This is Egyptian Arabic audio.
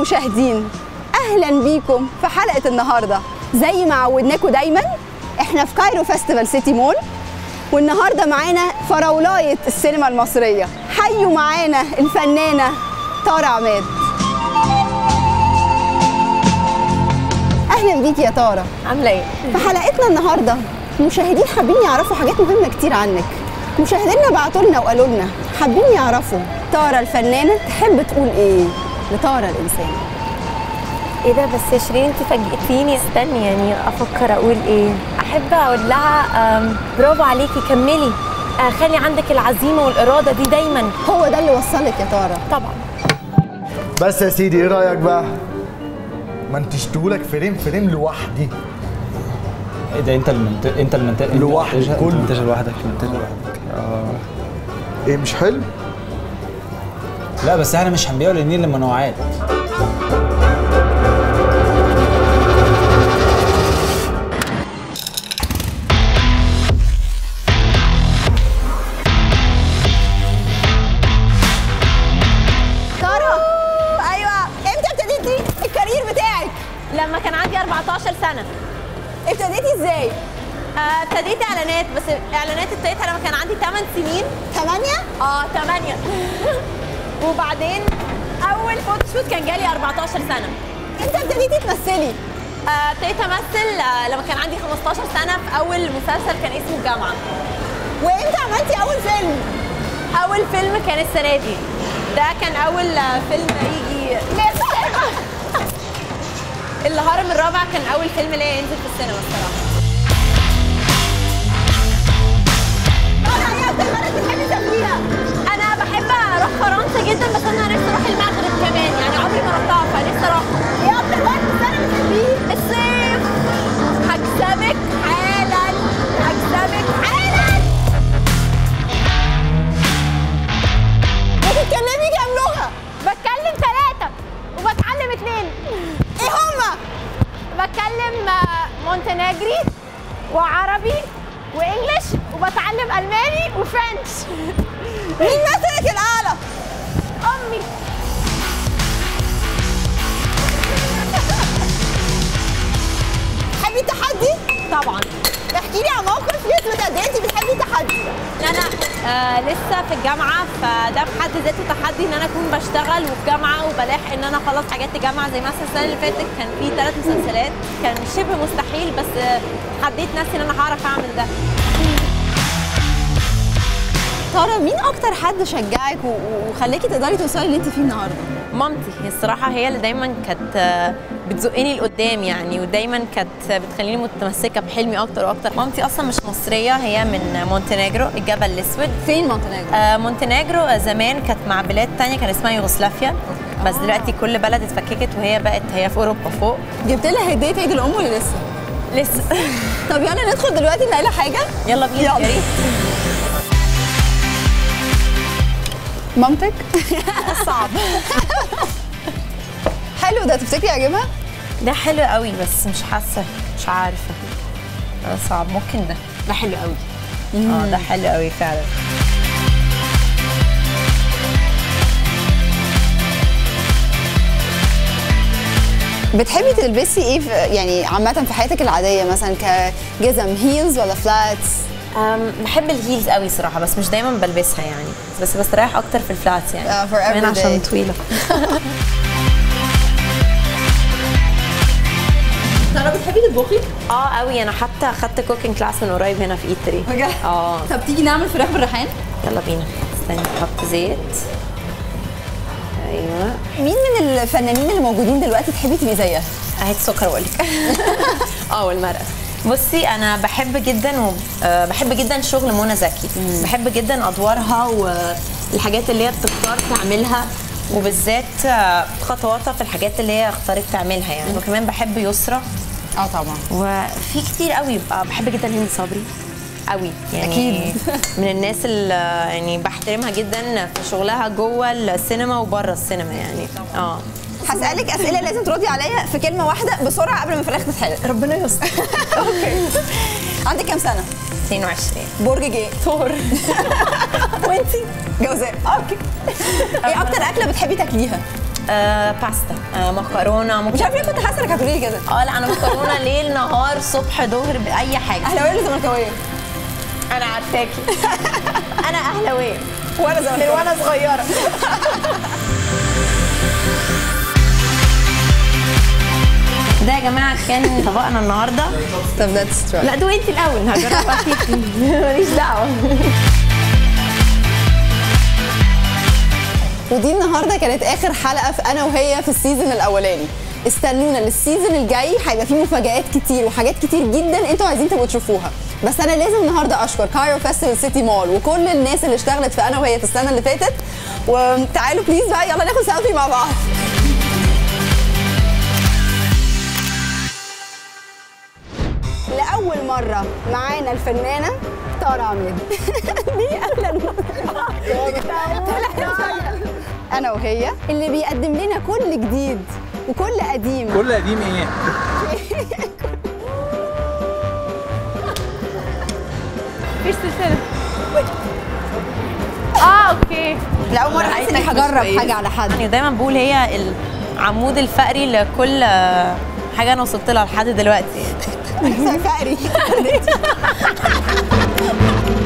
المشاهدين اهلا بيكم في حلقه النهارده زي ما عودناكم دايما احنا في كايرو فيستيفال سيتي مول والنهارده معانا فراولايه السينما المصريه حيوا معانا الفنانه تارا عماد اهلا بيك يا تارا عامله ايه؟ في حلقتنا النهارده المشاهدين حابين يعرفوا حاجات مهمه كتير عنك مشاهدينا بعتوا لنا وقالوا لنا حابين يعرفوا تارا الفنانه تحب تقول ايه لتارا الانسان ايه ده بس يا شيرين انت فاجئتيني استني يعني افكر اقول ايه احب اقول لها آم، برافو عليكي كملي آه، خلي عندك العزيمه والاراده دي دايما هو ده اللي وصلك يا تارا طبعا بس يا سيدي ايه رايك بقى ما انتجتهولك فريم فريم لوحدي ايه ده انت المنت... انت المنتج لوحدك كله. انت لوحدك المنتج لوحدك اه ايه مش حلو لا بس احنا مش هنبيعه للنيل لمنوعات تارا ايوه امتى ابتديتي الكارير بتاعك لما كان عندي 14 سنه ابتديتي ازاي آه، ابتديت اعلانات بس اعلانات ابتديتها لما كان عندي 8 سنين 8 اه 8 وبعدين اول فوتوشوت كان جالي 14 سنه امتى ابتديتي تمثلي آه، ابتديت امثل آه، لما كان عندي 15 سنه في اول مسلسل كان اسمه الجامعه وامتى عملتي اول فيلم اول فيلم كان السنه دي ده كان اول آه، فيلم يجي الهرم الرابع كان اول فيلم ليا ينزل في السينما الصراحه تارا ايه اكتر بلد بتحبي تسافريها انا بحب اروح فرنسا جدا بس انا نفسي اروح المغرب كمان يعني عمري ما رحتها فنفسي اروح ايه اكتر وقت في السنه بتحبيه الصيف هكسبك حالا هكسبك حالا بتتكلمي كام لغه بتكلم ثلاثة وبتعلم اثنين ايه هما بتكلم آه، مونتنيجري وعربي وانجلش وبتعلم الماني وفرنش مين مثلك الاعلى امي تحبي التحدي طبعا احكي لي عن موقف يثبت قد ايه انت بتحبي التحدي انا آه لسه في الجامعه فده في حد ذاته تحدي ان انا اكون بشتغل وفي جامعه وبلاحق ان انا اخلص حاجات الجامعه زي مثلا السنه اللي فاتت كان في ثلاث مسلسلات كان شبه مستحيل بس آه، حديت نفسي ان انا هعرف اعمل ده تارا مين اكتر حد شجعك و- و- وخلاكي تقدري توصلي اللي انت فيه النهارده مامتي هي الصراحة هي اللي دايما كانت آه، بتزقني لقدام يعني ودايما كانت بتخليني متمسكة بحلمي أكتر وأكتر مامتي أصلا مش مصرية هي من مونتينيجرو الجبل الأسود فين مونتينيجرو آه، مونتينيجرو زمان كانت مع بلاد تانية كان اسمها يوغوسلافيا بس دلوقتي كل بلد اتفككت وهي بقت هي في أوروبا فوق جبت لها هديه عيد الام ولا لسه لسه طب يلا ندخل دلوقتي نلاقي لها حاجه يلا بينا يلا. يا ريت مامتك صعب حلو ده تفتكري يعجبها ده حلو قوي بس مش حاسة مش عارفة ده صعب ممكن ده ده حلو قوي اه ده حلو قوي فعلا بتحبي تلبسي ايه في يعني عامه في حياتك العاديه مثلا كجزم هيلز ولا فلاتس أم، بحب الهيلز قوي صراحه بس مش دايما بلبسها يعني بس بستريح اكتر في الفلاتس يعني آه، for كمان every عشان day. طويله ترى بتحبي تطبخي اه قوي انا حتى اخدت كوكينج كلاس من قريب هنا في ايتري بجد اه طب تيجي نعمل فراخ بالريحان يلا بينا استني احط زيت ايوه مين من الفنانين اللي موجودين دلوقتي تحبي تبقي زيها هات سكر واقول لك اه والمرقه بصي انا بحب جدا و... آه، بحب جدا شغل منى زكي بحب جدا ادوارها والحاجات اللي هي بتختار تعملها وبالذات آه، خطواتها في الحاجات اللي هي اختارت تعملها يعني وكمان بحب يسرا اه طبعا وفي كتير قوي بقى بحب جدا هند صبري قوي يعني أكيد. من الناس اللي يعني بحترمها جدا في شغلها جوه السينما وبره السينما يعني اه هسألك أسئلة لازم تردي عليا في كلمة واحدة بسرعة قبل ما الفراخ تتحرق ربنا يستر اوكي عندك كام سنة؟ 22 برج جه ثور وانتي؟ جوزاء اوكي ايه أكتر أكلة بتحبي تاكليها؟ آه باستا آه مكرونه مش ممكن عارفه ليه كنت حاسه انك هتقولي كده اه لا انا مكرونه ليل نهار صبح ظهر باي حاجه اهلاويه ولا زملكاويه؟ انا عارفاكي انا اهلاويه وانا زملكاويه وانا صغيره ده يا جماعه كان طبقنا النهارده طب ذاتس تراي لا دوقي انت الاول هجربها فيكي ماليش دعوه ودي النهارده كانت اخر حلقه في انا وهي في السيزون الاولاني استنونا للسيزون الجاي هيبقى فيه مفاجآت كتير وحاجات كتير جدا انتوا عايزين تبقوا تشوفوها بس انا لازم النهارده اشكر كايرو فيستيفال سيتي مول وكل الناس اللي اشتغلت في انا وهي في السنه اللي فاتت وتعالوا بليز بقى يلا ناخد سيلفي مع بعض لأول مرة معانا الفنانة طارة عماد دي أهلا أنا وهي اللي بيقدم لنا كل جديد وكل قديم كل قديم ايه؟ مفيش سلسلة اه اوكي لأول مرة حاسة إني هجرب حاجة على حد يعني دايما بقول هي العمود الفقري لكل حاجه انا وصلت لها لحد دلوقتي فقري